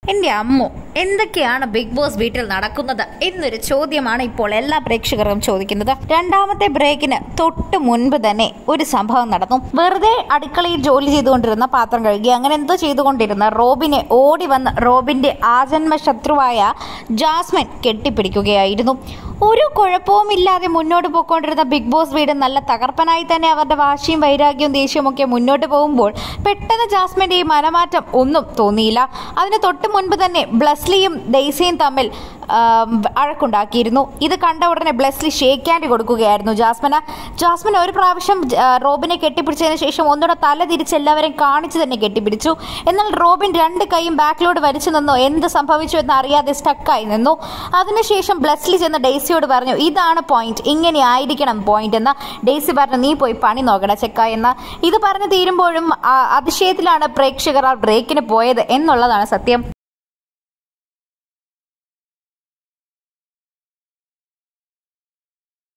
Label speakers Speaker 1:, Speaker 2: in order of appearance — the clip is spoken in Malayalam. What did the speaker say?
Speaker 1: എൻ്റെ അമ്മു എന്തൊക്കെയാണ് ബിഗ് ബോസ് വീട്ടിൽ നടക്കുന്നത് എന്നൊരു ചോദ്യമാണ് ഇപ്പോൾ എല്ലാ പ്രേക്ഷകരും ചോദിക്കുന്നത് രണ്ടാമത്തെ ബ്രേക്കിന് തൊട്ട് മുൻപ് തന്നെ ഒരു സംഭവം നടന്നു വെറുതെ അടുക്കളയിൽ ജോലി ചെയ്തുകൊണ്ടിരുന്ന പാത്രം കഴുകി അങ്ങനെ എന്തോ ചെയ്തുകൊണ്ടിരുന്ന റോബിനെ ഓടി വന്ന് റോബിന്റെ ആജന്മ ശത്രുവായ ജാസ്മിൻ കെട്ടിപ്പിടിക്കുകയായിരുന്നു ഒരു കുഴപ്പവുമില്ലാതെ മുന്നോട്ട് പോയിക്കൊണ്ടിരുന്ന ബിഗ് ബോസ് വീട് നല്ല തകർപ്പനായി തന്നെ അവരുടെ വാശിയും വൈരാഗ്യവും ദേഷ്യവും ഒക്കെ മുന്നോട്ട് പോകുമ്പോൾ പെട്ടെന്ന് ജാസ്മിന്റെ ഈ മനമാറ്റം ഒന്നും തോന്നിയില്ല അതിന് തൊട്ട് മുൻപ് തന്നെ ബ്ലസ്ലിയും ഡെയ്സിയും തമ്മിൽ ആം, അഴക്കുണ്ടാക്കിയിരുന്നു ഇത് കണ്ട ഉടനെ ബ്ലസ്ലി ഷേക്ക് ഹാൻഡ് കൊടുക്കുകയായിരുന്നു ജാസ്മിന് ജാസ്മിൻ ഒരു പ്രാവശ്യം ആ, റോബിനെ കെട്ടിപ്പിടിച്ചതിന് ശേഷം ഒന്നുകൂടെ തല തിരിച്ച് എല്ലാവരെയും കാണിച്ചു തന്നെ കെട്ടിപ്പിടിച്ചു എന്നാൽ റോബിൻ രണ്ട് കൈയും ബാക്കിലോട്ട് വലിച്ചു നിന്നു എന്ത് സംഭവിച്ചു എന്ന് അറിയാതെ സ്റ്റക്കായി നിന്നു അതിനുശേഷം ബ്ലസ്ലി ചെന്ന് ഡെയ്സിയോട് പറഞ്ഞു ഇതാണ് പോയിന്റ് ഇങ്ങനെ ആയിരിക്കണം പോയിന്റ് എന്ന് ഡെയ്സി പറഞ്ഞു നീ പോയി പണി നോക്കണ ചെക്ക എന്ന് ഇത് പറഞ്ഞു തീരുമ്പോഴും ആ, അതിശയത്തിലാണ് പ്രേക്ഷകർ ആ ബ്രേക്കിന് പോയത് എന്നുള്ളതാണ് സത്യം